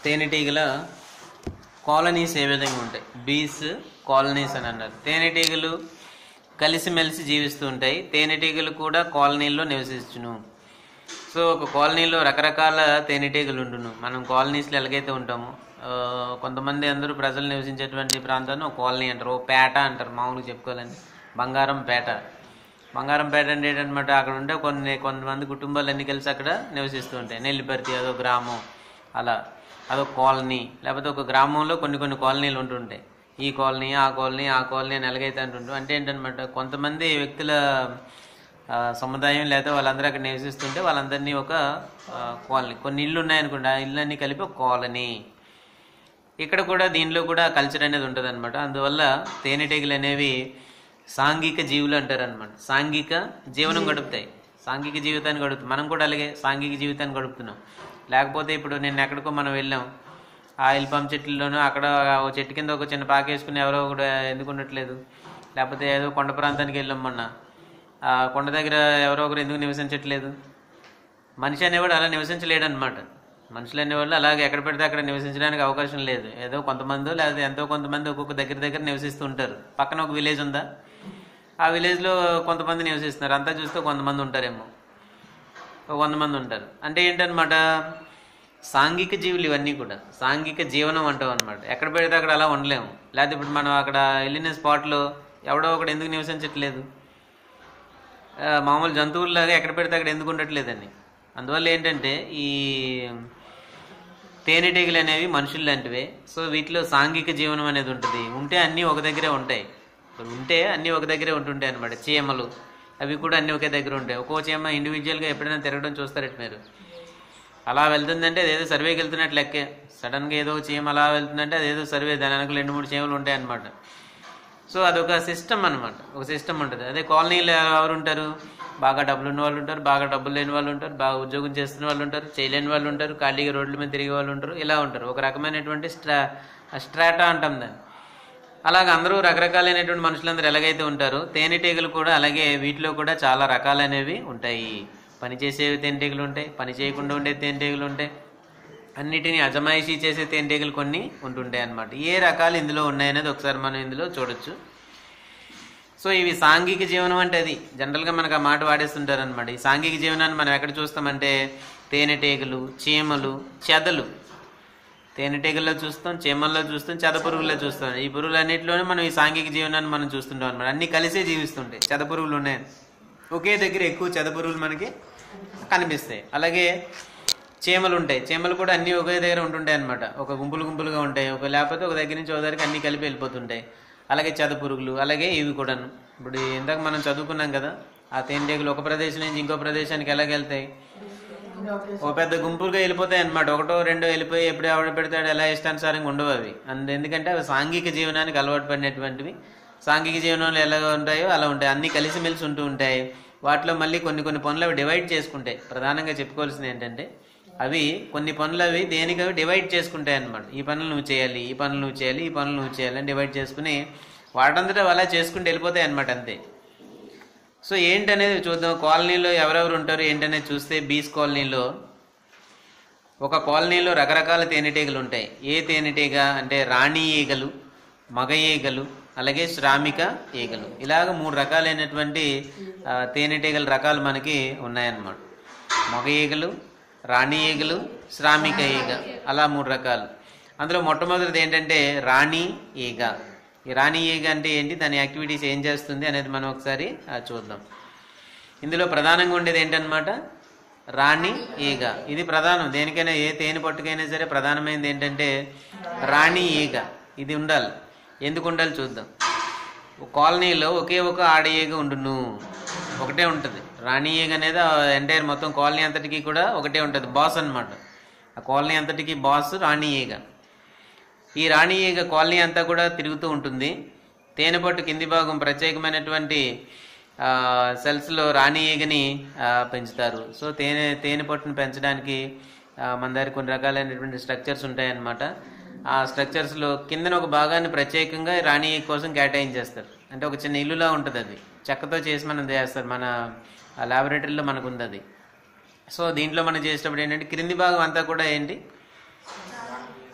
తేనెటీగల కాలనీస్ ఏ విధంగా ఉంటాయి బీస్ కాలనీస్ అని అన్నారు తేనెటీగలు కలిసిమెలిసి జీవిస్తూ ఉంటాయి తేనెటీగలు కూడా కాలనీల్లో నివసించును సో ఒక కాలనీలో రకరకాల తేనెటీగలు ఉండును మనం కాలనీస్లో ఎలాగైతే ఉంటామో ఆ, కొంతమంది అందరూ ప్రజలు నివసించేటువంటి ప్రాంతాన్ని ఒక కాలనీ అంటారు ఓ పేట అంటారు మామూలుగా చెప్పుకోవాలండి బంగారం పేట బంగారం పేట అంటే ఏంటనమాట అక్కడ ఉంటే కొన్ని కొంతమంది కుటుంబాలు అన్ని కలిసి అక్కడ నివసిస్తూ ఉంటాయి నెల్లిపర్తి అదో గ్రామం అలా అదొక కాలనీ లేకపోతే ఒక గ్రామంలో కొన్ని కొన్ని కాలనీలు ఉంటుంటాయి ఈ కాలనీ ఆ కాలనీ ఆ కాలనీ అని ఎలాగైతే అంటుంటాం అంటే ఏంటనమాట కొంతమంది వ్యక్తుల ఆ, సముదాయం లేదా వాళ్ళందరూ అక్కడ నివసిస్తుంటే వాళ్ళందరినీ ఒక ఆ, కాలనీ కొన్ని ఇల్లు ఉన్నాయనుకోండి ఆ ఇల్లు అన్ని కలిపి ఒక కాలనీ ఇక్కడ కూడా దీనిలో కూడా కల్చర్ అనేది ఉంటుంది అనమాట అందువల్ల తేనెటీగలు అనేవి సాంఘిక జీవులు అంటారు అనమాట సాంఘిక జీవనం గడుపుతాయి సాంఘిక జీవితాన్ని గడుపుతాం మనం కూడా అలాగే సాంఘిక జీవితాన్ని గడుపుతున్నాం లేకపోతే ఇప్పుడు నేను ఎక్కడికో మనం వెళ్ళాం ఆ ఇల్పం చెట్లలోనూ అక్కడ ఒక చెట్టు కింద ఒక చిన్న పాక వేసుకుని ఎవరో ఒకడు ఎందుకు ఉండట్లేదు లేకపోతే ఏదో కొండ ప్రాంతానికి వెళ్ళాం మొన్న ఆ కొండ దగ్గర ఎవరో ఒకరు ఎందుకు నివసించట్లేదు మనిషి అనేవాడు అలా నివసించలేడు అనమాట మనుషులు అనేవాళ్ళు అలాగే ఎక్కడ పెడితే అక్కడ నివసించడానికి అవకాశం లేదు ఏదో కొంతమంది లేదా ఎంతో కొంతమంది ఒక్కొక్క దగ్గర దగ్గర నివసిస్తూ ఉంటారు పక్కన ఒక విలేజ్ ఉందా ఆ విలేజ్లో కొంతమంది నివసిస్తున్నారు అంతా చూస్తే కొంతమంది ఉంటారేమో ఒక వంద మంది ఉంటారు అంటే ఏంటనమాట సాంఘిక జీవులు ఇవన్నీ కూడా సాంఘిక జీవనం అంటాం అనమాట ఎక్కడ పెడితే అక్కడ అలా ఉండలేము లేకపోతే ఇప్పుడు మనం అక్కడ వెళ్ళిన స్పాట్లో ఎవడో ఒకడు ఎందుకు నివసించట్లేదు ఆ, మామూలు జంతువుల్లాగా ఎక్కడ పెడితే అక్కడ ఎందుకు ఉండట్లేదండి అందువల్ల ఏంటంటే ఈ తేనెటీగలు అనేవి మనుషులు లాంటివే సో వీటిలో సాంఘిక జీవనం అనేది ఉంటుంది ఉంటే అన్నీ ఒక దగ్గరే ఉంటాయి ఇప్పుడు ఉంటే అన్నీ ఒక దగ్గరే ఉంటుంటాయి అనమాట చీమలు అవి కూడా అన్నీ ఒకే దగ్గర ఉంటాయి ఒక్కో చీమ ఇండివిజువల్గా ఎప్పుడైనా తిరగడం చూస్తారట మీరు అలా వెళ్తుందంటే అదేదో సర్వేకి వెళ్తున్నట్టు లెక్కే సడన్గా ఏదో చీమ అలా వెళ్తుందంటే అదేదో సర్వే దాని వెనక రెండు మూడు చీమలు ఉంటాయి అనమాట సో అదొక సిస్టమ్ అనమాట ఒక సిస్టమ్ ఉంటుంది అదే కాలనీలో ఎవరు ఉంటారు బాగా డబ్బులు ఉన్న వాళ్ళు ఉంటారు బాగా డబ్బులు లేని వాళ్ళు ఉంటారు బాగా ఉద్యోగం చేస్తున్న వాళ్ళు ఉంటారు చేయలేని వాళ్ళు ఉంటారు ఖాళీగా రోడ్ల మీద తిరిగే వాళ్ళు ఉంటారు ఇలా ఉంటారు ఒక రకమైనటువంటి స్ట్రా స్ట్రాటా అంటాం దాన్ని అలాగ అందరూ రకరకాలైనటువంటి మనుషులందరూ ఎలాగైతే ఉంటారు తేనెటీగలు కూడా అలాగే వీటిలో కూడా చాలా రకాలనేవి ఉంటాయి పని చేసేవి తేనెటీగలు ఉంటాయి పని చేయకుండా ఉండే తేనెటీగలు ఉంటాయి అన్నిటిని అజమాయిషీ చేసే తేనెటీగలు కొన్ని ఉంటుంటాయి అన్నమాట ఏ రకాలు ఇందులో ఉన్నాయనేది ఒకసారి మనం ఇందులో చూడొచ్చు సో ఇవి సాంఘిక జీవనం అంటే అది జనరల్గా మనకు ఆ మాట వాడేస్తుంటారు అనమాట ఈ సాంఘిక జీవనాన్ని మనం ఎక్కడ చూస్తామంటే తేనెటీగలు చీమలు చెదలు తేనెటీగల్లో చూస్తాం చీమల్లో చూస్తాం చెద పురుగుల్లో చూస్తాం ఈ పురుగులన్నింటిలోనే మనం ఈ సాంఘిక జీవనాన్ని మనం చూస్తుంటాం అనమాట అన్ని కలిసే జీవిస్తుంటాయి చెద పురుగులు ఉన్నాయి ఒకే దగ్గర ఎక్కువ చెద పురుగులు మనకి కనిపిస్తాయి అలాగే చీమలు ఉంటాయి చీమలు కూడా అన్ని ఒకే దగ్గర ఉంటుంటాయి అనమాట ఒక గుంపులు గుంపులుగా ఉంటాయి ఒక లేకపోతే ఒక దగ్గర నుంచి ఒక దగ్గరికి అన్ని కలిపి వెళ్ళిపోతుంటాయి అలాగే చెద పురుగులు అలాగే ఇవి కూడాను ఇప్పుడు ఇందాక మనం చదువుకున్నాం కదా ఆ తేనెటీగలు ఒక ప్రదేశం నుంచి ఇంకో ప్రదేశానికి ఎలాగ వెళ్తాయి ఓ పెద్ద గుంపులుగా వెళ్ళిపోతాయి అనమాట ఒకటో రెండో వెళ్ళిపోయి ఎప్పుడు ఎవడ పెడతాడు ఎలా ఇష్టానుసారంగా ఉండవు అవి అండ్ ఎందుకంటే అవి సాంఘిక జీవనానికి అలవాటు పడినటువంటివి సాంఘిక జీవనంలో ఎలా ఉంటాయో అలా ఉంటాయి అన్ని కలిసిమెలిసి ఉంటూ ఉంటాయి వాటిలో మళ్ళీ కొన్ని కొన్ని పనులు అవి డివైడ్ చేసుకుంటాయి ప్రధానంగా చెప్పుకోవాల్సింది ఏంటంటే అవి కొన్ని పనులు అవి దేనికి అవి డివైడ్ చేసుకుంటాయి అనమాట ఈ పనులు నువ్వు చేయాలి ఈ పనులు నువ్వు చేయాలి ఈ పనులు నువ్వు చేయాలి అని డివైడ్ చేసుకుని వాటంతటా అవి అలా చేసుకుంటూ వెళ్ళిపోతాయి అనమాట అంతే సో ఏంటనేది చూద్దాం కాలనీలో ఎవరెవరు ఉంటారు ఏంటనేది చూస్తే బీస్ కాలనీలో ఒక కాలనీలో రకరకాల తేనెటీగలు ఉంటాయి ఏ తేనెటీగ అంటే రాణి ఈగలు మగ ఈగలు అలాగే శ్రామిక ఈగలు ఇలాగ మూడు రకాలైనటువంటి ఆ, తేనెటీగల రకాలు మనకి ఉన్నాయన్నమాట మగ ఈగలు రాణి ఈగలు శ్రామిక ఈగ అలా మూడు రకాలు అందులో మొట్టమొదటిది ఏంటంటే రాణి ఈగ ఈ రాణి ఈగ అంటే ఏంటి దాని యాక్టివిటీస్ ఏం చేస్తుంది అనేది మనం ఒకసారి ఆ, చూద్దాం ఇందులో ప్రధానంగా ఉండేది ఏంటన్నమాట రాణి ఈగ ఇది ప్రధానం దేనికైనా ఏ తేనె పట్టుకైనా సరే ప్రధానమైనది ఏంటంటే రాణి ఈగ ఇది ఉండాలి ఎందుకు ఉండాలి చూద్దాం ఒక కాలనీలో ఒకే ఒక ఆడ ఈగ ఉండును ఒకటే ఉంటుంది రాణి ఈగ అనేది ఎంటైర్ మొత్తం కాలనీ అంతటికి కూడా ఒకటే ఉంటుంది బాస్ అన్నమాట ఆ కాలనీ అంతటికి బాస్ రాణి ఈగ ఈ రాణి ఈగ కాలనీ అంతా కూడా తిరుగుతూ ఉంటుంది తేనె పట్టు కింది భాగం ప్రత్యేకమైనటువంటి ఆ, సెల్స్లో రాణి ఈగని ఆ, పెంచుతారు సో తేనె తేనె పట్టును పెంచడానికి ఆ, మన దగ్గర కొన్ని రకాలైనటువంటి స్ట్రక్చర్స్ ఉంటాయన్నమాట ఆ స్ట్రక్చర్స్లో కిందన ఒక భాగాన్ని ప్రత్యేకంగా రాణి ఈగ కోసం కేటాయించేస్తారు అంటే ఒక చిన్న ఇల్లులా ఉంటుంది అది చెక్కతో చేసి మనం చేస్తారు మన ల్యాబొరేటరీలో మనకు ఉంది అది సో దీంట్లో మనం చేసేటప్పుడు ఏంటంటే క్రింది భాగం అంతా కూడా ఏంటి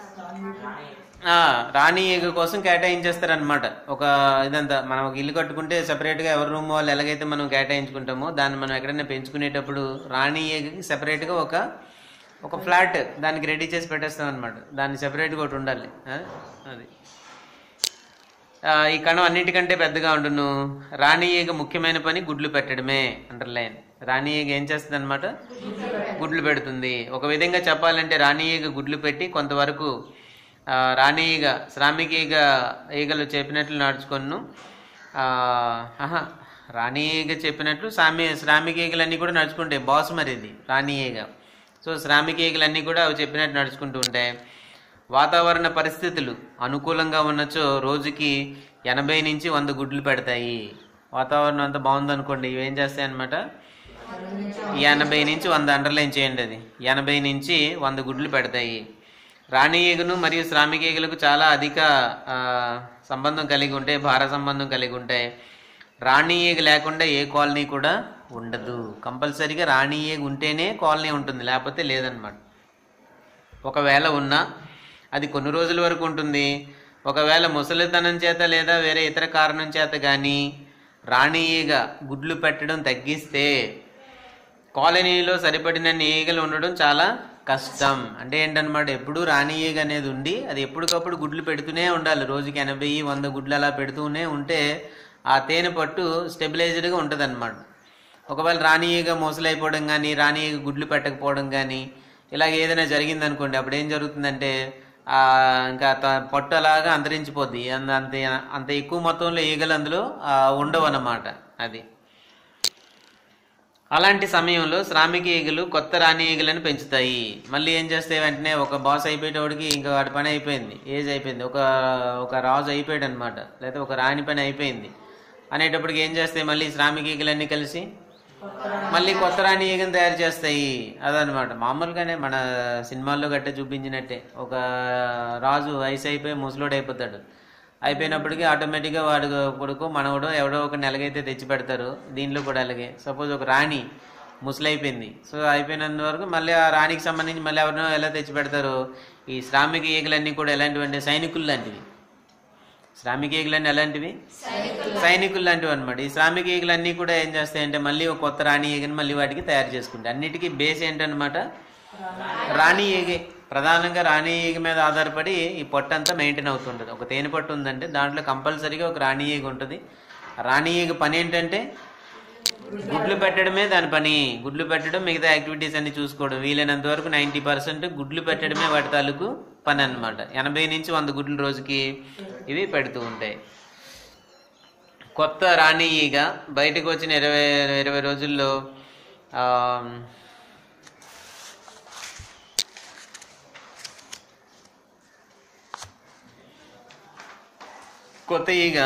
ఆ, రాణి ఈగ కోసం కేటాయించేస్తారనమాట ఒక ఇదంతా మనం ఒక ఇల్లు కట్టుకుంటే సెపరేట్గా ఎవరి రూమ్ వాళ్ళు ఎలాగైతే మనం కేటాయించుకుంటామో దాన్ని మనం ఎక్కడైనా పెంచుకునేటప్పుడు రాణి ఈగకి సెపరేట్గా ఒక ఒక ఫ్లాట్ దానికి రెడీ చేసి పెట్టేస్తాం అనమాట దాన్ని సెపరేట్గా ఒకటి ఉండాలి ఆ, అది ఆ, ఈ కణం అన్నిటికంటే పెద్దగా ఉండును రాణి ఈగ ముఖ్యమైన పని గుడ్లు పెట్టడమే అండర్లైన్ రాణి ఈగ ఏం చేస్తుంది అనమాట గుడ్లు పెడుతుంది ఒక విధంగా చెప్పాలంటే రాణి ఈగ గుడ్లు పెట్టి కొంతవరకు ఆ, రాణి ఈగ శ్రామిక ఈగ ఈగలు చెప్పినట్లు నడుచుకొను ఆ, ఆహా, రాణి ఈగ చెప్పినట్లు శ్రామి శ్రామిక ఈగలన్నీ కూడా నడుచుకుంటాయి బాస్ మరి ఇది రాణి ఈగ సో శ్రామిక ఈగలన్నీ కూడా అవి చెప్పినట్టు నడుచుకుంటూ ఉంటాయి వాతావరణ పరిస్థితులు అనుకూలంగా ఉన్నచో రోజుకి ఎనభై నుంచి వంద గుడ్లు పెడతాయి వాతావరణం అంతా బాగుందనుకోండి ఇవి ఏం చేస్తాయి అనమాట ఎనభై నుంచి వంద అండర్లైన్ చేయండి అది ఎనభై నుంచి వంద గుడ్లు పెడతాయి రాణి ఈగను మరియు శ్రామిక ఈగలకు చాలా అధిక ఆ, సంబంధం కలిగి ఉంటాయి భార సంబంధం కలిగి ఉంటాయి రాణి ఈగ లేకుండా ఏ కాలనీ కూడా ఉండదు కంపల్సరీగా రాణి ఈగ ఉంటేనే కాలనీ ఉంటుంది లేకపోతే లేదనమాట ఒకవేళ ఉన్నా అది కొన్ని రోజుల వరకు ఉంటుంది ఒకవేళ ముసలితనం చేత లేదా వేరే ఇతర కారణం చేత కానీ రాణి ఈగ గుడ్లు పెట్టడం తగ్గిస్తే కాలనీలో సరిపడినన్ని ఈగలు ఉండడం చాలా కష్టం అంటే ఏంటన్నమాట ఎప్పుడు రాణి ఈగ అనేది ఉండి అది ఎప్పటికప్పుడు గుడ్లు పెడుతూనే ఉండాలి రోజుకి ఎనభై వంద గుడ్లు అలా పెడుతూనే ఉంటే ఆ తేనె పట్టు స్టెబిలైజ్డ్గా ఉంటుంది అనమాట ఒకవేళ రాణి ఈగ మోసలైపోవడం కానీ రాణి ఈగ గుడ్లు పెట్టకపోవడం కానీ ఇలాగ ఏదైనా జరిగింది అనుకోండి అప్పుడు ఏం జరుగుతుందంటే ఆ, ఇంకా త- పట్టు అలాగా అంతరించిపోద్ది అంత అంత అంత ఎక్కువ మొత్తంలో ఈగలు అందులో ఆ, ఉండవు అన్నమాట అది అలాంటి సమయంలో శ్రామిక ఈగలు కొత్త రాణి ఈగలను పెంచుతాయి మళ్ళీ ఏం చేస్తాయి వెంటనే ఒక బాస్ అయిపోయేటోడికి ఇంకా వాడి పని అయిపోయింది ఏజ్ అయిపోయింది ఒక ఒక రాజు అయిపోయాడు అనమాట లేదా ఒక రాణి పని అయిపోయింది అనేటప్పటికి ఏం చేస్తాయి మళ్ళీ శ్రామిక ఈగలన్నీ కలిసి మళ్ళీ కొత్త రాణి ఈగను తయారు చేస్తాయి అదనమాట మామూలుగానే మన సినిమాల్లో గట్ట చూపించినట్టే ఒక రాజు వయసు అయిపోయి ముసలోడు అయిపోతాడు అయిపోయినప్పటికీ ఆటోమేటిక్గా వాడు కొడుకు మనవడు ఎవడో ఒక నెలగైతే తెచ్చి పెడతారు దీనిలో కూడా అలాగే సపోజ్ ఒక రాణి ముసలైపోయింది సో అయిపోయినంత వరకు మళ్ళీ ఆ రాణికి సంబంధించి మళ్ళీ ఎవరినో ఎలా తెచ్చి పెడతారు ఈ శ్రామిక ఈగలన్నీ కూడా ఎలాంటివి అంటే సైనికులు లాంటివి శ్రామిక ఈగలన్నీ ఎలాంటివి సైనికులు లాంటివి అనమాట ఈ శ్రామిక ఈగలన్నీ కూడా ఏం చేస్తాయంటే మళ్ళీ ఒక కొత్త రాణి ఈగని మళ్ళీ వాటికి తయారు చేసుకుంటాయి అన్నిటికీ బేస్ ఏంటన్నమాట రాణి ఈగే ప్రధానంగా రాణి ఈగ మీద ఆధారపడి ఈ పొట్టు అంతా మెయింటైన్ అవుతుంటుంది ఒక తేనె పట్టు ఉందంటే దాంట్లో కంపల్సరీగా ఒక రాణి ఈగ ఉంటుంది ఆ రాణి ఈగ పని ఏంటంటే గుడ్లు పెట్టడమే దాని పని గుడ్లు పెట్టడం మిగతా యాక్టివిటీస్ అన్ని చూసుకోవడం వీలైనంత వరకు నైంటీ పర్సెంట్ గుడ్లు పెట్టడమే వాటి తాలూకు పని అన్నమాట ఎనభై నుంచి వంద గుడ్లు రోజుకి ఇవి పెడుతూ ఉంటాయి కొత్త రాణి ఈగ బయటకు వచ్చిన ఇరవై ఇరవై రోజుల్లో ఆ, కొత్త ఈగ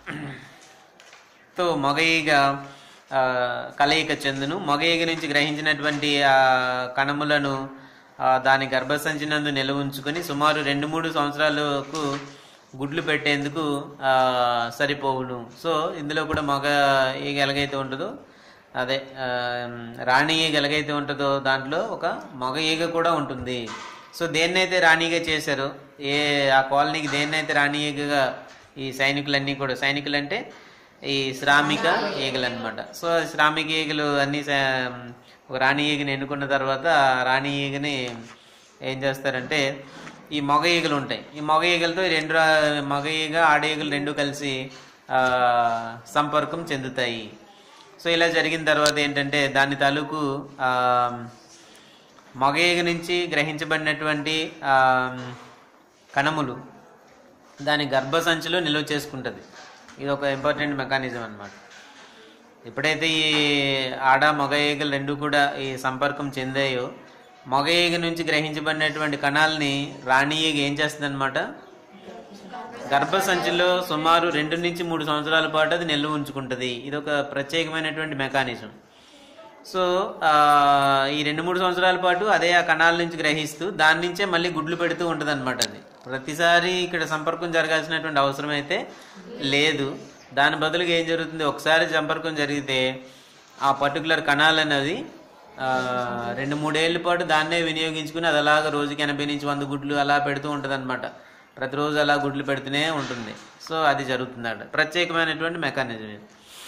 తో మగ ఈగ ఆ, కలయిక చెందును మగ ఈగ నుంచి గ్రహించినటువంటి ఆ కణములను ఆ, దాని గర్భసంచినందు నిల్వ ఉంచుకొని సుమారు రెండు మూడు సంవత్సరాలకు గుడ్లు పెట్టేందుకు ఆ, సరిపోవును సో ఇందులో కూడా మగ ఈగ ఎలాగైతే ఉంటుందో అదే ఆ, రాణి ఈగ ఎలాగైతే ఉంటుందో దాంట్లో ఒక మగ ఈగ కూడా ఉంటుంది సో దేన్నైతే రాణిగా చేశారో ఏ ఆ కాలనీకి దేన్నైతే రాణి ఈగగా ఈ సైనికులన్నీ కూడా సైనికులు అంటే ఈ శ్రామిక ఈగలు అనమాట సో ఆ శ్రామిక ఈగలు అన్ని స- ఒక రాణి ఈగని ఎన్నుకున్న తర్వాత ఆ రాణి ఈగని ఏం చేస్తారంటే ఈ మగ ఈగలు ఉంటాయి ఈ మగ ఈగలతో ఈ రెండు రా- మగ ఈగ ఆడ ఈగలు రెండు కలిసి ఆ, సంపర్కం చెందుతాయి సో ఇలా జరిగిన తర్వాత ఏంటంటే దాని తాలూకు ఆ, మగ ఈగ నుంచి గ్రహించబడినటువంటి ఆ, కణములు దాని గర్భసంచిలో నిల్వ చేసుకుంటుంది ఇది ఒక ఇంపార్టెంట్ మెకానిజం అన్నమాట ఎప్పుడైతే ఈ ఆడ మగ ఈగలు రెండు కూడా ఈ సంపర్కం చెందాయో మగ ఈగ నుంచి గ్రహించబడినటువంటి కణాలని రాణి ఈగ ఏం చేస్తుంది గర్భసంచిలో సుమారు రెండు నుంచి మూడు సంవత్సరాల పాటు అది నిల్వ ఉంచుకుంటుంది ఇది ఒక ప్రత్యేకమైనటువంటి మెకానిజం సో ఆ, ఈ రెండు మూడు సంవత్సరాల పాటు అదే ఆ కణాల నుంచి గ్రహిస్తూ దాని నుంచే మళ్ళీ గుడ్లు పెడుతూ ఉంటుంది అనమాట అది ప్రతిసారి ఇక్కడ సంపర్కం జరగాల్సినటువంటి అవసరం అయితే లేదు దాని బదులుగా ఏం జరుగుతుంది ఒకసారి సంపర్కం జరిగితే ఆ పర్టికులర్ కణాలు అనేది ఆ, రెండు మూడేళ్ల పాటు దాన్నే వినియోగించుకుని అది అలాగా రోజుకి ఎనభై నుంచి వంద గుడ్లు అలా పెడుతూ ఉంటుంది అనమాట ప్రతిరోజు అలా గుడ్లు పెడుతూనే ఉంటుంది సో అది జరుగుతుందట ప్రత్యేకమైనటువంటి మెకానిజం ఇది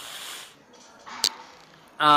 ఆ,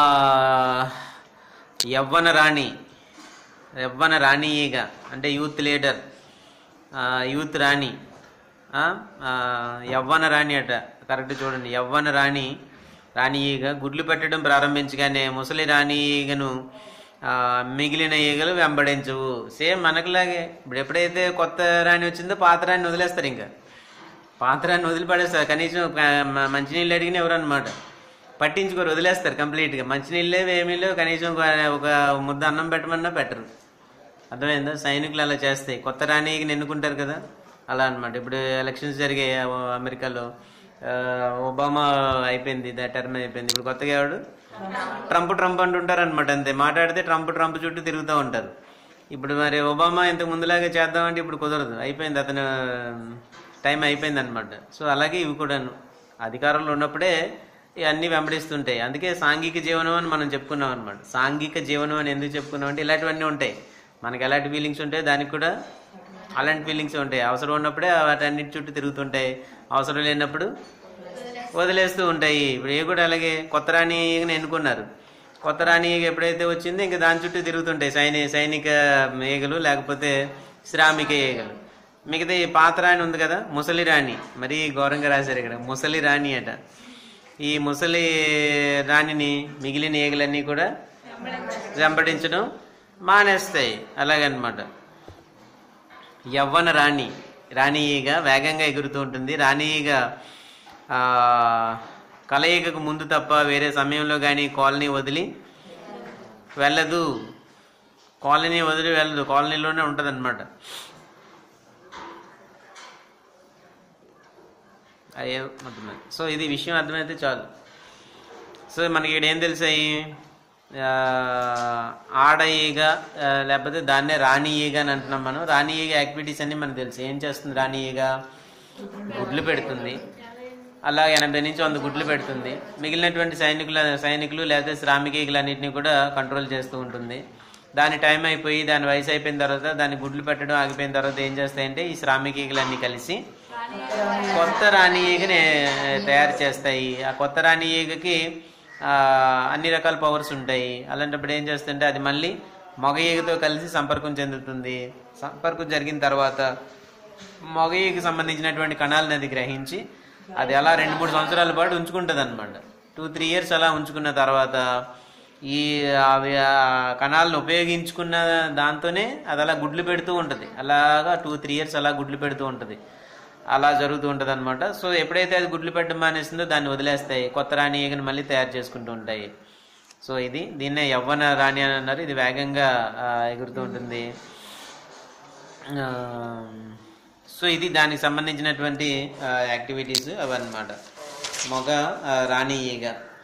యవ్వన రాణి యవ్వన రాణి ఈగ అంటే యూత్ లీడర్ ఆ, యూత్ రాణి ఆ, ఆ, యవ్వన రాణి అట కరెక్ట్ చూడండి యవ్వన రాణి రాణి ఈగ గుడ్లు పెట్టడం ప్రారంభించగానే ముసలి రాణి ఈగను ఆ, మిగిలిన ఈగలు వెంబడించవు సేమ్ మనకులాగే ఇప్పుడు ఎప్పుడైతే కొత్త రాణి వచ్చిందో పాత రాణి వదిలేస్తారు ఇంకా పాత రాణి వదిలిపడేస్తారు కనీసం ఒక మ- మంచినీళ్ళు అడిగిన ఎవరు అనమాట పట్టించుకోరు వదిలేస్తారు కంప్లీట్గా మంచినీళ్ళే ఏమీ లేవు కనీసం ఒక- ఒక ముద్ద అన్నం పెట్టమన్నా పెట్టరు అర్థమైందా సైనికులు అలా చేస్తాయి కొత్త రాణికి ఎన్నుకుంటారు కదా అలా అన్నమాట ఇప్పుడు ఎలక్షన్స్ జరిగాయి ఆ అమెరికాలో ఆ, ఒబామా అయిపోయింది టర్మ్ అయిపోయింది ఇప్పుడు కొత్తగా ఎవడు ట్రంప్ ట్రంప్ అంటుంటారు అనమాట అంతే మాట్లాడితే ట్రంప్ ట్రంప్ చుట్టూ తిరుగుతూ ఉంటారు ఇప్పుడు మరి ఒబామా ఇంతకు ముందులాగా చేద్దామంటే ఇప్పుడు కుదరదు అయిపోయింది అతను టైం అయిపోయింది అనమాట సో అలాగే ఇవి కూడాను అధికారంలో ఉన్నప్పుడే ఇవన్నీ వెంబడిస్తుంటాయి అందుకే సాంఘిక జీవనం అని మనం చెప్పుకున్నాం అనమాట సాంఘిక జీవనం అని ఎందుకు చెప్పుకున్నాం అంటే ఇలాంటివన్నీ ఉంటాయి మనకి ఎలాంటి ఫీలింగ్స్ ఉంటాయి దానికి కూడా అలాంటి ఫీలింగ్స్ ఉంటాయి అవసరం ఉన్నప్పుడే వాటన్నిటి చుట్టూ తిరుగుతుంటాయి అవసరం లేనప్పుడు వదిలేస్తూ ఉంటాయి ఇప్పుడు ఏ కూడా అలాగే కొత్త రాణి ఈగని ఎన్నుకున్నారు కొత్త రాణి ఈగ ఎప్పుడైతే వచ్చిందో ఇంకా దాని చుట్టూ తిరుగుతుంటాయి సైని సైనిక ఈగలు లేకపోతే శ్రామిక ఈగలు మిగతా ఈ పాత రాణి ఉంది కదా ముసలి రాణి మరీ ఘోరంగా రాశారు ఇక్కడ ముసలి రాణి అట ఈ ముసలి రాణిని మిగిలిన ఈగలన్నీ కూడా వెంబడించడం మానేస్తాయి అలాగనమాట యవ్వన రాణి రాణి ఈగ వేగంగా ఎగురుతూ ఉంటుంది రాణి ఈగ ఆ, కలయికకు ముందు తప్ప వేరే సమయంలో కానీ కాలనీ వదిలి వెళ్ళదు కాలనీ వదిలి వెళ్ళదు కాలనీలోనే ఉంటుంది అనమాట అయ్యే మొత్తం సో ఇది విషయం అర్థమైతే చాలు సో మనకి ఇక్కడ ఏం తెలిసాయి ఆ, ఆడ ఈగ ఆ, లేకపోతే దాన్నే రాణి ఈగ అని అంటున్నాం మనం రాణి ఈగ యాక్టివిటీస్ అన్ని మనకు తెలుసు ఏం చేస్తుంది రాణి ఈగ గుడ్లు పెడుతుంది అలా ఎనభై నుంచి వంద గుడ్లు పెడుతుంది మిగిలినటువంటి సైనికుల సైనికులు లేకపోతే శ్రామిక ఈగలన్నింటినీ కూడా కంట్రోల్ చేస్తూ ఉంటుంది దాని టైం అయిపోయి దాని వయసు అయిపోయిన తర్వాత దాని గుడ్లు పెట్టడం ఆగిపోయిన తర్వాత ఏం చేస్తాయంటే ఈ శ్రామిక ఈగలన్నీ కలిసి కొత్త రాణి ఈగని తయారు చేస్తాయి ఆ కొత్త రాణి ఈగకి ఆ, అన్ని రకాల పవర్స్ ఉంటాయి అలాంటప్పుడు ఏం చేస్తుంటే అది మళ్ళీ మగ ఈగతో కలిసి సంపర్కం చెందుతుంది సంపర్కం జరిగిన తర్వాత మగ ఈగకి సంబంధించినటువంటి కణాలను అది గ్రహించి అది అలా రెండు మూడు సంవత్సరాల పాటు ఉంచుకుంటుంది అనమాట టూ త్రీ ఇయర్స్ అలా ఉంచుకున్న తర్వాత ఈ అవి ఆ కణాలను ఉపయోగించుకున్న దాంతోనే అది అలా గుడ్లు పెడుతూ ఉంటుంది అలాగా టూ త్రీ ఇయర్స్ అలా గుడ్లు పెడుతూ ఉంటుంది అలా జరుగుతూ ఉంటుంది అనమాట సో ఎప్పుడైతే అది గుడ్లు పెట్టడం మానేస్తుందో దాన్ని వదిలేస్తాయి కొత్త రాణి ఈగను మళ్ళీ తయారు చేసుకుంటూ ఉంటాయి సో ఇది దీన్నే యవ్వన రాణి అని అన్నారు ఇది వేగంగా ఆ, ఎగురుతూ ఉంటుంది ఆ, సో ఇది దానికి సంబంధించినటువంటి యాక్టివిటీస్ అవన్నమాట మొగ ఆ, రాణి ఈగ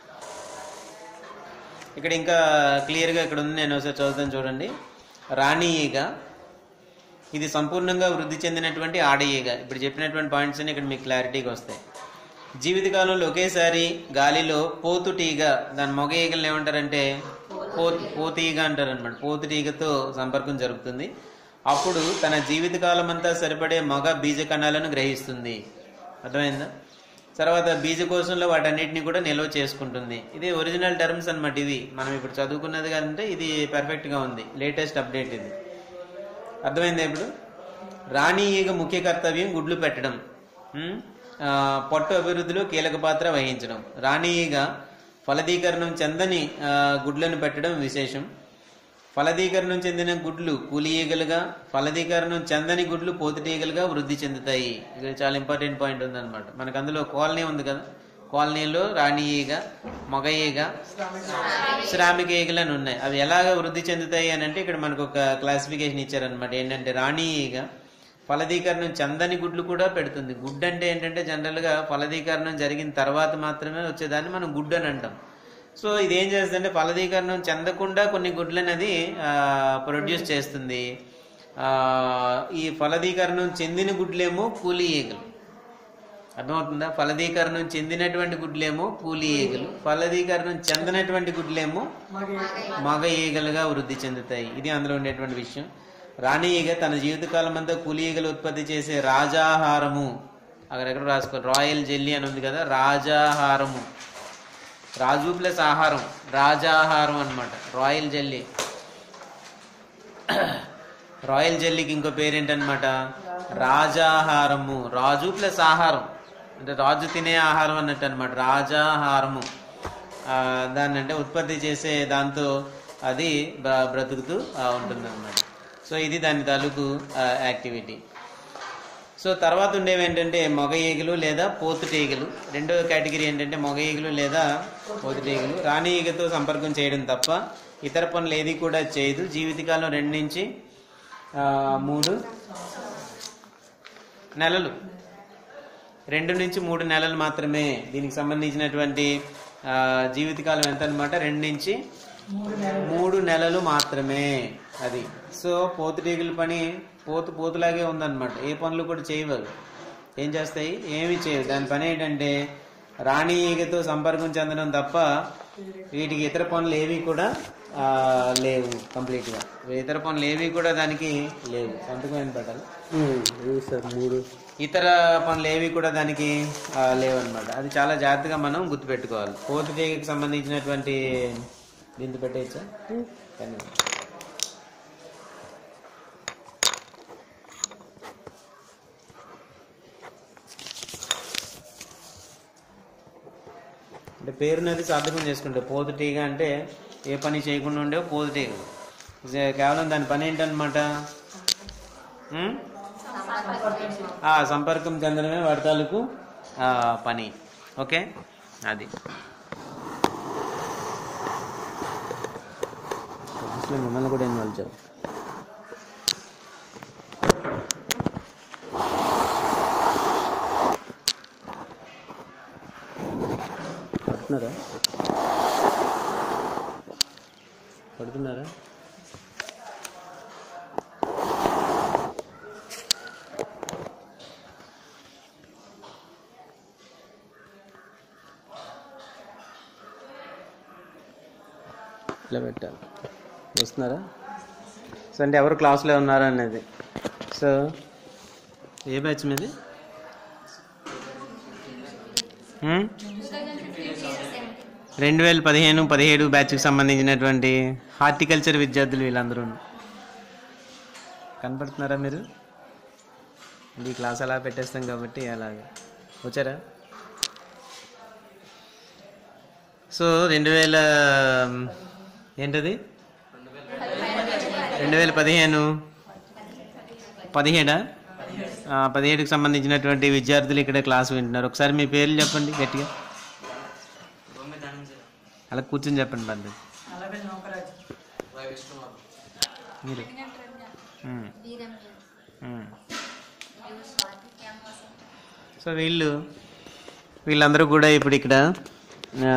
ఇక్కడ ఇంకా క్లియర్గా ఇక్కడ ఉంది నేను ఒకసారి చదువుతాను చూడండి రాణి ఈగ ఇది సంపూర్ణంగా వృద్ధి చెందినటువంటి ఆడ ఈగ ఇప్పుడు చెప్పినటువంటి పాయింట్స్ అన్ని ఇక్కడ మీకు క్లారిటీగా వస్తాయి జీవితకాలంలో ఒకేసారి గాలిలో పోతుటీగ దాని మొగ ఈగలు ఏమంటారంటే పోతు పోతీగ అంటారు అనమాట పోతుటీగతో సంపర్కం జరుగుతుంది అప్పుడు తన జీవితకాలం అంతా సరిపడే మగ బీజ కణాలను గ్రహిస్తుంది అర్థమైందా తర్వాత బీజకోశంలో వాటన్నిటిని కూడా నిల్వ చేసుకుంటుంది ఇది ఒరిజినల్ టర్మ్స్ అన్నమాట ఇవి మనం ఇప్పుడు చదువుకున్నది కంటే ఇది perfect గా ఉంది లేటెస్ట్ అప్డేట్ ఇది అర్థమైందా ఇప్పుడు రాణి ఈగ ముఖ్య కర్తవ్యం గుడ్లు పెట్టడం ఉమ్, ఆ, పొట్టు అభివృద్ధిలో కీలక పాత్ర వహించడం రాణి ఈగ ఫలదీకరణం చెందని ఆ, గుడ్లను పెట్టడం విశేషం ఫలదీకరణం చెందిన గుడ్లు కూలి ఈగలుగా ఫలదీకరణం చెందని గుడ్లు పోతుటీగలుగా వృద్ధి చెందుతాయి ఇది చాలా ఇంపార్టెంట్ పాయింట్ ఉందన్నమాట మనకు అందులో కాలనీ ఉంది కదా కాలనీలో రాణి ఈగ మగ ఈగ శ్రామిక ఈగలు అని ఉన్నాయి అవి ఎలాగ వృద్ధి చెందుతాయి అని అంటే ఇక్కడ మనకు ఒక క్లాసిఫికేషన్ ఇచ్చారనమాట ఏంటంటే రాణి ఈగ ఫలదీకరణం చందని గుడ్లు కూడా పెడుతుంది గుడ్ అంటే ఏంటంటే జనరల్గా ఫలదీకరణం జరిగిన తర్వాత మాత్రమే వచ్చేదాన్ని మనం గుడ్ అని అంటాం సో ఇది ఏం చేస్తుందంటే ఫలదీకరణం చెందకుండా కొన్ని గుడ్లను అది ప్రొడ్యూస్ చేస్తుంది ఆ, ఈ ఫలదీకరణం చెందిన గుడ్లేమో కూలీ ఈగలు అర్థమవుతుందా ఫలదీకరణం చెందినటువంటి గుడ్లేమో కూలీ ఈగలు ఫలదీకరణం చెందనటువంటి గుడ్లేమో మగ ఈగలుగా వృద్ధి చెందుతాయి ఇది అందులో ఉండేటువంటి విషయం రాణి ఈగ తన జీవితకాలం అంతా కూలి ఈగలు ఉత్పత్తి చేసే రాజాహారము అక్కడెక్కడ రాసుకో రాయల్ జెల్లీ అని ఉంది కదా రాజాహారము రాజు ప్లస్ ఆహారం రాజాహారం అన్నమాట రాయల్ జెల్లీ రాయల్ జెల్లీకి ఇంకో పేరేంటనమాట రాజాహారము రాజు ప్లస్ ఆహారం అంటే రాజు తినే ఆహారం అన్నట్టు అనమాట రాజాహారము ఆ, దాన్ని అంటే ఉత్పత్తి చేసే దాంతో అది బ్ర- బ్రతుకుతూ ఉంటుంది అనమాట సో ఇది దాని తాలూకు యాక్టివిటీ సో తర్వాత ఉండేవి ఏంటంటే మగ ఈగలు లేదా పోతుటీగలు రెండో కేటగిరీ ఏంటంటే మగ ఈగలు లేదా పోతుటీగలు రాణి ఈగతో సంపర్కం చేయడం తప్ప ఇతర పనులు ఏది కూడా చేయదు జీవితకాలం రెండు నుంచి ఆ, మూడు నెలలు రెండు నుంచి మూడు నెలలు మాత్రమే దీనికి సంబంధించినటువంటి ఆ, జీవితకాలం ఎంత అనమాట రెండు నుంచి మూడు నెలలు మాత్రమే అది సో పోతుటీగల పని పోతు పోతులాగే ఉందన్నమాట ఏ పనులు కూడా చేయవరు ఏం చేస్తాయి ఏమి చేయవు దాని పని ఏంటంటే రాణి ఈగతో సంపర్కం చెందడం తప్ప వీటికి ఇతర పనులు ఏవి కూడా ఆ, లేవు కంప్లీట్ గా ఇతర పనులు ఏవి కూడా దానికి లేవు సంతకం ఏం పెట్టాలి సార్ మూడు ఇతర పనులు ఏవి కూడా దానికి ఆ, లేవన్నమాట అది చాలా జాగ్రత్తగా మనం గుర్తుపెట్టుకోవాలి పోతుటీగకి సంబంధించినటువంటి దీంతో పెట్టేయచ్చా కానీ అంటే పేరునది సార్థకం చేసుకుంటే పోతుటీగ అంటే ఏ పని చేయకుండా ఉండే పోతుటీగ ఇది కేవలం దాని పని ఏంటన్నమాట ఉం? ఆ సంపర్కం చెందడమే వాడి తాలూకు ఆ, పని ఓకే అది అసలు మిమ్మల్ని కూడా ఇన్వాల్వ్ చేయాలి పడుతున్నారా పడుతున్నారా ఇలా పెట్టాలి వస్తున్నారా సో అంటే ఎవరు క్లాస్లో ఉన్నారు అనేది సో ఏ బ్యాచ్ మీది ఉం? రెండు వేల పదిహేను పదిహేడు బ్యాచ్కి సంబంధించినటువంటి హార్టికల్చర్ విద్యార్థులు వీళ్ళందరూ కనపడుతున్నారా మీరు ఈ క్లాస్ అలా పెట్టేస్తాం కాబట్టి అలాగే వచ్చారా సో రెండు వేల ఏంటది రెండు వేల పదిహేను పదిహేడా ఆ, పదిహేడుకి సంబంధించినటువంటి విద్యార్థులు ఇక్కడ క్లాస్ వింటున్నారు ఒకసారి మీ పేర్లు చెప్పండి గట్టిగా అలా కూర్చొని చెప్పండి బండి మీరు ఉమ్, ఉమ్. సో వీళ్ళు వీళ్ళందరూ కూడా ఇప్పుడు ఇక్కడ ఆ,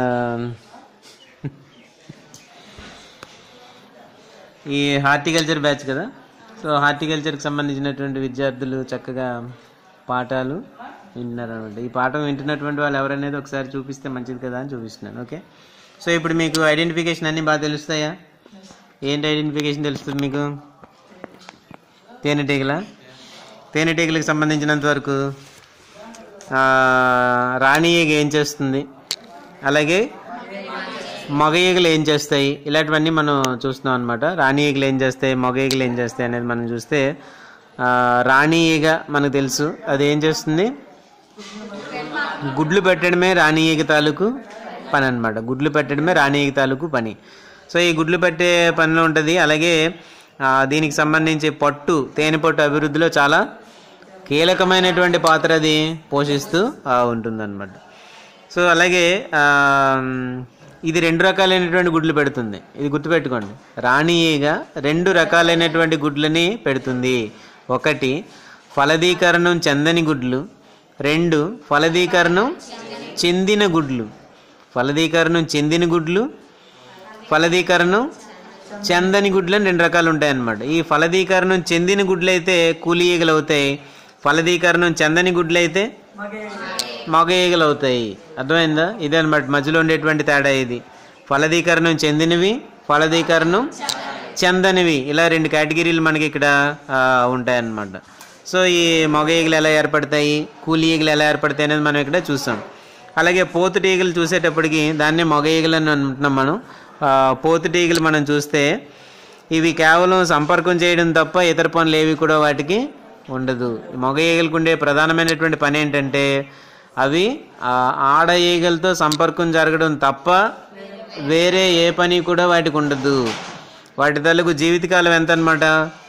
ఈ హార్టికల్చర్ బ్యాచ్ కదా సో హార్టికల్చర్కి సంబంధించినటువంటి విద్యార్థులు చక్కగా పాఠాలు వింటున్నారు అనమాట ఈ పాఠం వింటున్నటువంటి వాళ్ళు ఎవరనేది ఒకసారి చూపిస్తే మంచిది కదా అని చూపిస్తున్నాను ఓకే సో ఇప్పుడు మీకు ఐడెంటిఫికేషన్ అన్నీ బాగా తెలుస్తాయా ఏంటి ఐడెంటిఫికేషన్ తెలుస్తుంది మీకు తేనెటీగల తేనెటీగలకు సంబంధించినంత వరకు ఆ, రాణి ఈగ ఏం చేస్తుంది అలాగే మగ ఈగలు ఏం చేస్తాయి ఇలాంటివన్నీ మనం చూస్తున్నాం అనమాట రాణి ఈగలు ఏం చేస్తాయి మగ ఈగలు ఏం చేస్తాయి అనేది మనం చూస్తే ఆ, రాణి ఈగ మనకు తెలుసు అది ఏం చేస్తుంది గుడ్లు పెట్టడమే రాణి ఈగ తాలూకు పని అనమాట గుడ్లు పెట్టడమే రాణి ఈగ తాలూకు పని సో ఈ గుడ్లు పెట్టే పనిలో ఉంటుంది అలాగే ఆ, దీనికి సంబంధించి పట్టు తేనె పట్టు అభివృద్ధిలో చాలా కీలకమైనటువంటి పాత్ర అది పోషిస్తూ ఉంటుంది అనమాట సో అలాగే ఆ, ఇది రెండు రకాలైనటువంటి గుడ్లు పెడుతుంది ఇది గుర్తుపెట్టుకోండి రాణి ఈగ రెండు రకాలైనటువంటి గుడ్లని పెడుతుంది ఒకటి ఫలదీకరణం చెందని గుడ్లు రెండు ఫలదీకరణం చెందిన గుడ్లు ఫలదీకరణం చెందిన గుడ్లు ఫలదీకరణం చందని గుడ్లు అని రెండు రకాలు ఉంటాయన్నమాట ఈ ఫలదీకరణం చెందిన గుడ్లు అయితే కూలి ఈగలు అవుతాయి ఫలదీకరణం చందని గుడ్లు అయితే మగ ఈగలు అవుతాయి అర్థమైందా ఇదే అనమాట మధ్యలో ఉండేటువంటి తేడా ఇది ఫలదీకరణం చెందినవి ఫలదీకరణం చందనివి ఇలా రెండు కేటగిరీలు మనకి ఇక్కడ ఆ, ఉంటాయన్నమాట సో ఈ మగ ఈగలు ఎలా ఏర్పడతాయి కూలి ఈగలు ఎలా ఏర్పడతాయి అనేది మనం ఇక్కడ చూసాం అలాగే పోతుటి ఈగలు చూసేటప్పటికి దాన్నే మగ ఈగలు అని అంటున్నాం మనం ఆ, పోతుటి ఈగలు మనం చూస్తే ఇవి కేవలం సంపర్కం చేయడం తప్ప ఇతర పనులు ఏవి కూడా వాటికి ఉండదు మగ ఈగలకు ఉండే ప్రధానమైనటువంటి పని ఏంటంటే అవి ఆ ఆడ ఈగలతో సంపర్కం జరగడం తప్ప వేరే ఏ పని కూడా వాటికి ఉండదు వాటి తలకు జీవితకాలం ఎంత అనమాట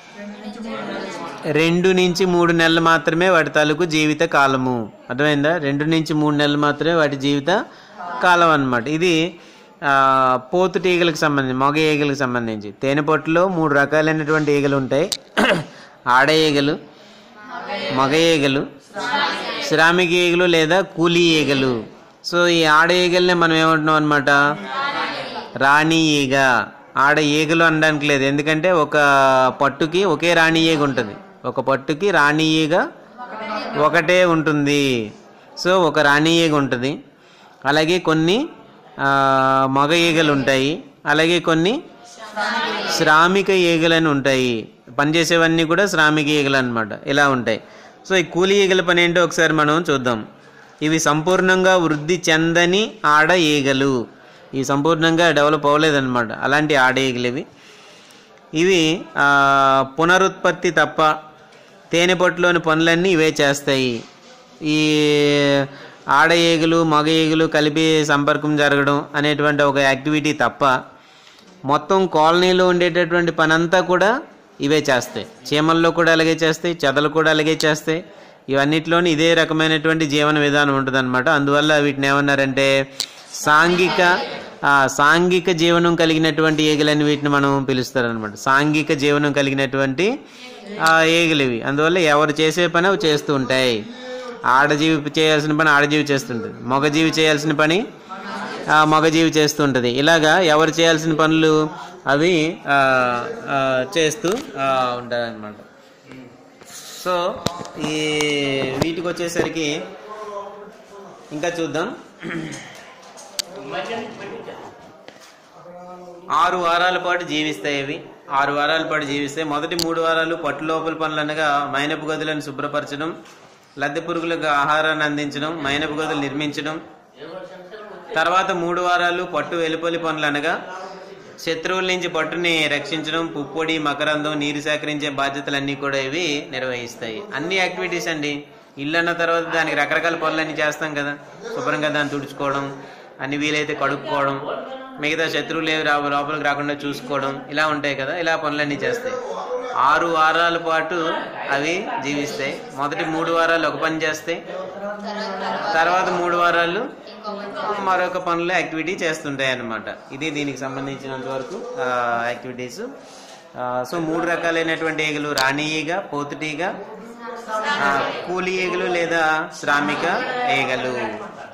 రెండు నుంచి మూడు నెలలు మాత్రమే వాటి తాలూకు జీవిత కాలము అర్థమైందా రెండు నుంచి మూడు నెలలు మాత్రమే వాటి జీవిత కాలం అన్నమాట ఇది ఆ, పోతుటి ఈగలకు సంబంధించి మగ ఈగలకు సంబంధించి తేనెపట్టులో మూడు రకాలైనటువంటి ఈగలు ఉంటాయి ఆడ ఈగలు మగ ఈగలు శ్రామిక ఈగలు లేదా కూలీ ఈగలు సో ఈ ఆడ ఈగల్ని మనం ఏమంటున్నాం అనమాట రాణి ఈగ ఆడ ఈగలు అనడానికి లేదు ఎందుకంటే ఒక పట్టుకి ఒకే రాణి ఈగ ఉంటుంది ఒక పట్టుకి రాణి ఈగ ఒకటే ఉంటుంది సో ఒక రాణి ఈగ ఉంటుంది అలాగే కొన్ని ఆ, మగ ఈగలు ఉంటాయి అలాగే కొన్ని శ్రామిక ఈగలని ఉంటాయి పనిచేసేవన్నీ కూడా శ్రామిక ఈగలు అనమాట ఇలా ఉంటాయి సో ఈ కూలి ఈగల పని ఏంటో ఒకసారి మనం చూద్దాం ఇవి సంపూర్ణంగా వృద్ధి చెందని ఆడ ఈగలు ఇవి సంపూర్ణంగా డెవలప్ అవ్వలేదన్నమాట అలాంటి ఆడ ఈగలు ఇవి ఇవి ఆ, పునరుత్పత్తి తప్ప తేనెపట్టులోని పనులన్నీ ఇవే చేస్తాయి ఈ ఆడ ఈగలు మగ ఈగలు కలిపి సంపర్కం జరగడం అనేటువంటి ఒక యాక్టివిటీ తప్ప మొత్తం కాలనీలో ఉండేటటువంటి పనంతా కూడా ఇవే చేస్తాయి చీమల్లో కూడా అలాగే చేస్తాయి చెదలు కూడా అలాగే చేస్తాయి ఇవన్నిటిలోని ఇదే రకమైనటువంటి జీవన విధానం ఉంటుందన్నమాట అందువల్ల వీటిని ఏమన్నారంటే సాంఘిక ఆ, సాంఘిక జీవనం కలిగినటువంటి ఈగలని వీటిని మనం పిలుస్తారనమాట సాంఘిక జీవనం కలిగినటువంటి ఆ, ఈగలు ఇవి అందువల్ల ఎవరు చేసే పని అవి చేస్తూ ఉంటాయి ఆడజీవి చేయాల్సిన పని ఆడజీవి చేస్తుంటుంది మగజీవి చేయాల్సిన పని ఆ, మగజీవి చేస్తూ ఉంటుంది ఇలాగా ఎవరు చేయాల్సిన పనులు అవి ఆ, ఆ, చేస్తూ ఉంటాయి అన్నమాట సో ఈ వీటికి వచ్చేసరికి ఇంకా చూద్దాం ఆరు వారాల పాటు జీవిస్తాయి ఇవి ఆరు వారాల పాటు జీవిస్తాయి మొదటి మూడు వారాలు పట్టు లోపల పనులు అనగా మైనపు గదులను శుభ్రపరచడం లద్దె పురుగులకు ఆహారాన్ని అందించడం మైనపు గదులు నిర్మించడం తర్వాత మూడు వారాలు పట్టు వెలుపలి పనులు అనగా శత్రువుల నుంచి పట్టుని రక్షించడం పుప్పొడి మకరందం నీరు సేకరించే బాధ్యతలన్నీ కూడా ఇవి నిర్వహిస్తాయి అన్ని యాక్టివిటీస్ అండి ఇల్లు అన్న తర్వాత దానికి రకరకాల పనులన్నీ చేస్తాం కదా శుభ్రంగా దాన్ని తుడుచుకోవడం అన్ని వీలైతే కడుక్కోవడం మిగతా శత్రువులు ఏవి రా లోపలికి రాకుండా చూసుకోవడం ఇలా ఉంటాయి కదా ఇలా పనులన్నీ చేస్తాయి ఆరు వారాల పాటు అవి జీవిస్తాయి మొదటి మూడు వారాలు ఒక పని చేస్తాయి తర్వాత మూడు వారాలు మరొక పనులు యాక్టివిటీ చేస్తుంటాయి అన్నమాట ఇది దీనికి సంబంధించినంత వరకు యాక్టివిటీస్ సో మూడు రకాలైనటువంటి ఈగలు రాణి ఈగ పోతుటీగ ఆ, కూలి ఈగలు లేదా శ్రామిక ఈగలు